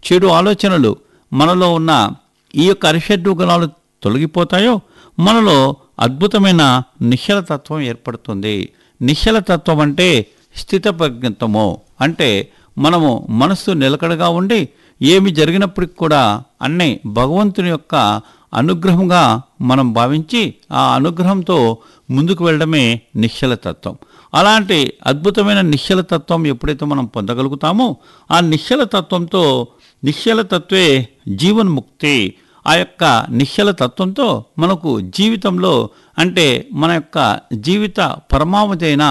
చెడు ఆలోచనలు మనలో ఉన్న ఈ యొక్క అరిషడ్డు గుణాలు తొలగిపోతాయో మనలో అద్భుతమైన నిశ్చలతత్వం ఏర్పడుతుంది నిశ్చలతత్వం అంటే స్థితప్రజ్ఞత్వము అంటే మనము మనస్సు నిలకడగా ఉండి ఏమి జరిగినప్పటికి కూడా అన్నీ భగవంతుని యొక్క అనుగ్రహంగా మనం భావించి ఆ అనుగ్రహంతో ముందుకు వెళ్ళడమే నిశ్చలతత్వం అలాంటి అద్భుతమైన నిశ్చలతత్వం ఎప్పుడైతే మనం పొందగలుగుతామో ఆ నిశ్చలతత్వంతో నిశ్చలతత్వే జీవన్ముక్తి ఆ యొక్క నిశ్చల తత్వంతో మనకు జీవితంలో అంటే మన యొక్క జీవిత పరమావధి అయిన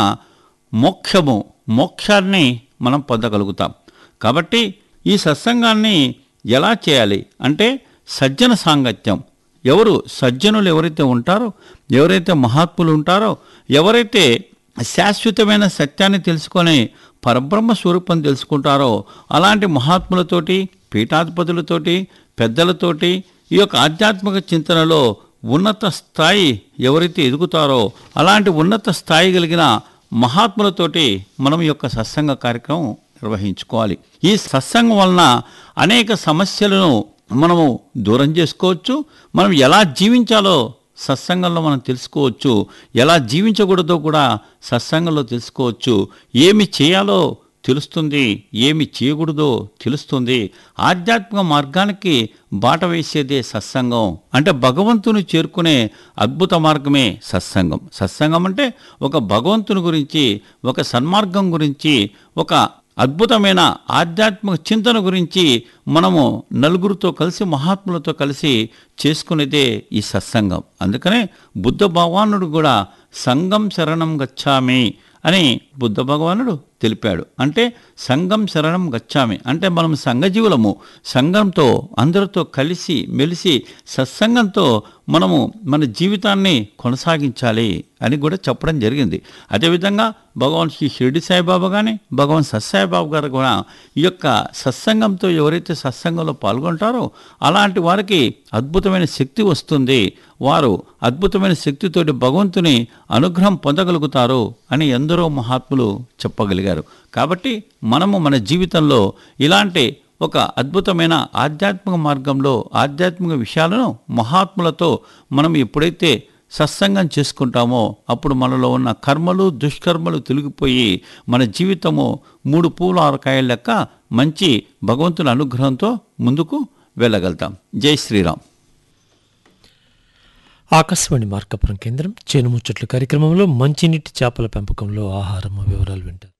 మోక్షము మోక్షాన్ని మనం పొందగలుగుతాం కాబట్టి ఈ సత్సంగాన్ని ఎలా చేయాలి అంటే సజ్జన సాంగత్యం ఎవరు సజ్జనులు ఎవరైతే ఉంటారో ఎవరైతే మహాత్ములు ఉంటారో ఎవరైతే శాశ్వతమైన సత్యాన్ని తెలుసుకొని పరబ్రహ్మ స్వరూపం తెలుసుకుంటారో అలాంటి మహాత్ములతోటి పీఠాధిపతులతోటి పెద్దలతోటి ఈ యొక్క ఆధ్యాత్మిక చింతనలో ఉన్నత స్థాయి ఎవరైతే ఎదుగుతారో అలాంటి ఉన్నత స్థాయి కలిగిన మహాత్ములతోటి మనం ఈ యొక్క సత్సంగ కార్యక్రమం నిర్వహించుకోవాలి ఈ సత్సంగం వలన అనేక సమస్యలను మనము దూరం చేసుకోవచ్చు మనం ఎలా జీవించాలో సత్సంగంలో మనం తెలుసుకోవచ్చు ఎలా జీవించకూడదో కూడా సత్సంగంలో తెలుసుకోవచ్చు ఏమి చేయాలో తెలుస్తుంది ఏమి చేయకూడదో తెలుస్తుంది ఆధ్యాత్మిక మార్గానికి బాట వేసేదే సత్సంగం అంటే భగవంతుని చేరుకునే అద్భుత మార్గమే సత్సంగం సత్సంగం అంటే ఒక భగవంతుని గురించి ఒక సన్మార్గం గురించి ఒక అద్భుతమైన ఆధ్యాత్మిక చింతన గురించి మనము నలుగురితో కలిసి మహాత్ములతో కలిసి చేసుకునేదే ఈ సత్సంగం అందుకనే బుద్ధ భగవానుడు కూడా సంగం శరణం గచ్చామి అని బుద్ధ భగవానుడు తెలిపాడు అంటే సంఘం శరణం గచ్చామి అంటే మనం సంఘజీవులము సంఘంతో అందరితో కలిసి మెలిసి సత్సంగంతో మనము మన జీవితాన్ని కొనసాగించాలి అని కూడా చెప్పడం జరిగింది అదేవిధంగా భగవాన్ శ్రీ షిరిడి సాయిబాబా కానీ భగవాన్ సత్సాయిబాబు గారు కూడా ఈ యొక్క సత్సంగంతో ఎవరైతే సత్సంగంలో పాల్గొంటారో అలాంటి వారికి అద్భుతమైన శక్తి వస్తుంది వారు అద్భుతమైన శక్తితోటి భగవంతుని అనుగ్రహం పొందగలుగుతారు అని ఎందరో మహాత్ములు చెప్పగలిగారు కాబట్టి మనము మన జీవితంలో ఇలాంటి ఒక అద్భుతమైన ఆధ్యాత్మిక మార్గంలో ఆధ్యాత్మిక విషయాలను మహాత్ములతో మనం ఎప్పుడైతే సత్సంగం చేసుకుంటామో అప్పుడు మనలో ఉన్న కర్మలు దుష్కర్మలు తొలగిపోయి మన జీవితము మూడు పూల ఆరకాయల లెక్క మంచి భగవంతుని అనుగ్రహంతో ముందుకు వెళ్ళగలుగుతాం జై శ్రీరామ్ ఆకాశవాణి మార్కాపురం కేంద్రం చేనుముచ్చట్ల కార్యక్రమంలో మంచినీటి చేపల పెంపకంలో ఆహారం వివరాలు వింటారు